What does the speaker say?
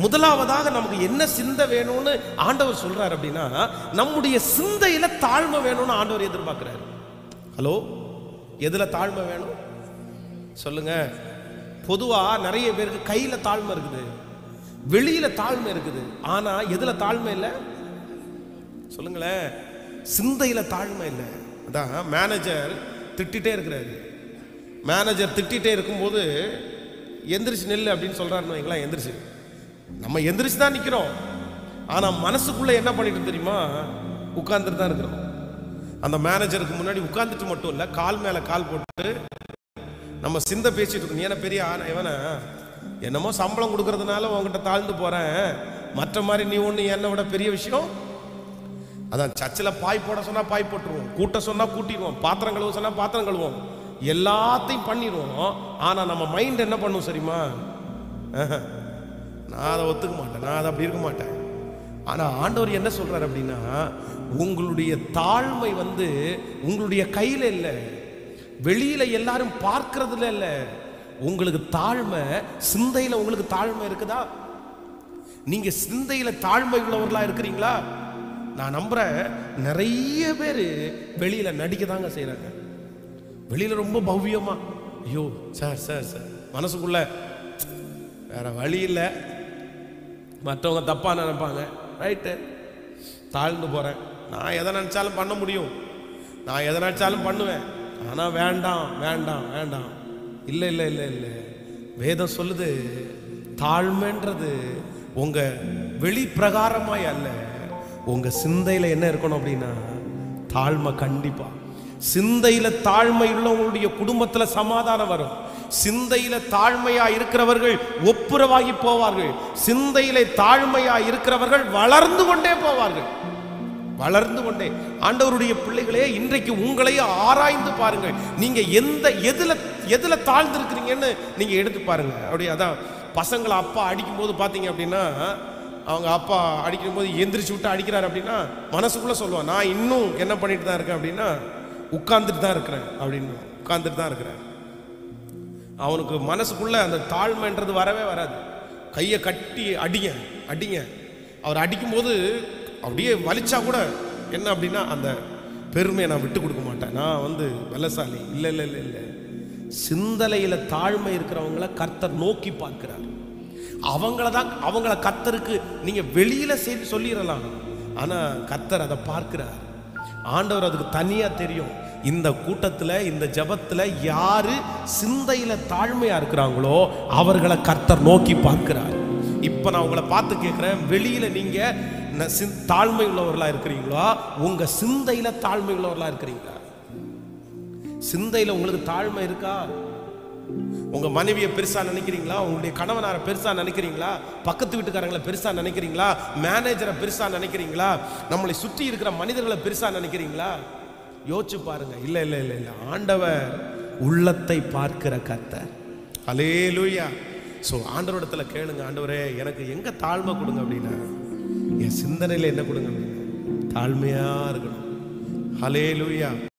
முதலாவதாக நமக்கு என்ன சிந்தை வேணும்னு ஆண்டவர் சொல்றாரு அப்படின்னா நம்முடைய சிந்தையில தாழ்மை வேணும்னு ஆண்டவர் எதிர்பார்க்கிறாரு ஹலோ எதுல தாழ்மை வேணும் சொல்லுங்க பொதுவா நிறைய பேருக்கு கையில தாழ்மை இருக்குது வெளியில தாழ்மை இருக்குது ஆனா எதுல தாழ்மை இல்லை சொல்லுங்களேன் சிந்தையில தாழ்மை இல்லை அதான் மேனேஜர் திட்டிட்டே இருக்கிறாரு மேனேஜர் திட்டிட்டே இருக்கும்போது எந்திரிச்சு நெல் அப்படின்னு சொல்றாருன்னு வைங்களேன் எந்திரிச்சு நம்ம எந்திரிச்சு தான் நிக்கிறோம் ஆனா மனசுக்குள்ள என்ன பண்ணிட்டு தெரியுமா உட்கார்ந்துட்டு தான் இருக்கிறோம் அந்த மேனேஜருக்கு முன்னாடி உட்கார்ந்துட்டு மட்டும் இல்ல கால் மேல கால் போட்டு நம்ம சிந்த பேசிட்டு இருக்கோம் நீ என்ன பெரிய ஆனா இவன என்னமோ சம்பளம் கொடுக்கறதுனால உன்கிட்ட தாழ்ந்து போறேன் மற்ற மாதிரி நீ ஒண்ணு என்னை விட பெரிய விஷயம் அதான் சர்ச்சில் பாய் போட சொன்னா பாய் போட்டுருவோம் கூட்ட சொன்னா கூட்டிடுவோம் பாத்திரம் கழுவ சொன்னா பாத்திரம் கழுவோம் எல்லாத்தையும் பண்ணிடுவோம் ஆனா நம்ம மைண்ட் என்ன பண்ணும் சரிமா ஆஹா. நான் அதை ஒத்துக்க மாட்டேன் நான் அதை அப்படி இருக்க மாட்டேன் ஆனா ஆண்டவர் என்ன சொல்றாரு அப்படின்னா உங்களுடைய தாழ்மை வந்து உங்களுடைய கையில இல்லை வெளியில எல்லாரும் பார்க்கறதுல இல்லை உங்களுக்கு தாழ்மை சிந்தையில உங்களுக்கு தாழ்மை இருக்குதா நீங்க சிந்தையில தாழ்மை உள்ளவர்களா இருக்கிறீங்களா நான் நம்புறேன் நிறைய பேர் வெளியில நடிக்க தாங்க செய்றாங்க வெளியில ரொம்ப பவ்யமா ஐயோ சார் சார் சார் மனசுக்குள்ள வேற வழி இல்லை மற்றவங்க தப்பா நினைப்பாங்க ரைட்டு தாழ்ந்து போறேன் நான் எதை நினைச்சாலும் பண்ண முடியும் நான் எதை நினைச்சாலும் பண்ணுவேன் ஆனா வேண்டாம் வேண்டாம் வேண்டாம் இல்லை இல்லை இல்லை இல்லை வேதம் சொல்லுது தாழ்மைன்றது உங்க வெளி பிரகாரமாய் அல்ல உங்க சிந்தையில என்ன இருக்கணும் அப்படின்னா தாழ்மை கண்டிப்பா சிந்தையில தாழ்மை உள்ளவங்களுடைய குடும்பத்துல சமாதானம் வரும் சிந்தையில தாழ்மையா இருக்கிறவர்கள் ஒப்புரவாகி போவார்கள் சிந்தையில தாழ்மையா இருக்கிறவர்கள் வளர்ந்து கொண்டே போவார்கள் வளர்ந்து கொண்டே ஆண்டவருடைய பிள்ளைகளே இன்றைக்கு உங்களை ஆராய்ந்து பாருங்கள் நீங்க எந்த எதுல எதுல தாழ்ந்து இருக்கிறீங்கன்னு நீங்க எடுத்து பாருங்க அப்படி அதான் பசங்களை அப்பா அடிக்கும் போது பாத்தீங்க அப்படின்னா அவங்க அப்பா அடிக்கும் போது எந்திரிச்சு விட்டு அடிக்கிறாரு அப்படின்னா மனசுக்குள்ள சொல்லுவான் நான் இன்னும் என்ன பண்ணிட்டு தான் இருக்கேன் அப்படின்னா உட்கார்ந்துட்டு தான் இருக்கிறேன் அப்படின்னு உட்கார்ந்துட்டு தான் இருக்கிறேன் அவனுக்கு மனசுக்குள்ள அந்த தாழ்மைன்றது வரவே வராது கையை கட்டி அடிங்க அடிங்க அவர் அடிக்கும்போது அப்படியே வலிச்சா கூட என்ன அப்படின்னா அந்த பெருமையை நான் விட்டு கொடுக்க மாட்டேன் நான் வந்து வெள்ளசாலி இல்லை இல்லை இல்லை இல்லை சிந்தலையில தாழ்மை இருக்கிறவங்கள கர்த்தர் நோக்கி பார்க்கிறார் அவங்கள தான் அவங்கள கர்த்தருக்கு நீங்க வெளியில செய்து சொல்லிடலாம் ஆனா கர்த்தர் அதை பார்க்கிறார் ஆண்டவர் அதுக்கு தனியா தெரியும் இந்த கூட்டத்துல இந்த ஜெபத்துல யாரு சிந்தையில தாழ்மையா இருக்கிறாங்களோ அவர்களை கர்த்தர் நோக்கி பார்க்கிறார் இப்ப நான் உங்களை பார்த்து கேட்கிறேன் வெளியில நீங்க ந- சிந்- தாழ்மை உள்ளவர்களா இருக்கிறீங்களா உங்க சிந்தையில தாழ்மை உள்ளவர்களா இருக்கிறீங்களா சிந்தையில உங்களுக்கு தாழ்மை இருக்கா உங்க மனைவியை பெருசா நினைக்கிறீங்களா உங்களுடைய கணவனாரை பெருசா நினைக்கிறீங்களா பக்கத்து வீட்டுக்காரங்களை பெருசா நினைக்கிறீங்களா மேனேஜரை பெருசா நினைக்கிறீங்களா நம்மளை சுற்றி இருக்கிற மனிதர்களை பெருசா நினைக்கிறீங்களா யோசிச்சு பாருங்க இல்ல இல்ல இல்ல இல்ல ஆண்டவர் உள்ளத்தை பார்க்கிற கர்த்தர் அலேலூயா ஸோ ஆண்டவரிடத்துல கேளுங்க ஆண்டவரே எனக்கு எங்க தாழ்மை கொடுங்க அப்படின்னா என் சிந்தனையில என்ன கொடுங்க அப்படின்னா தாழ்மையா இருக்கணும் ஹலேலூயா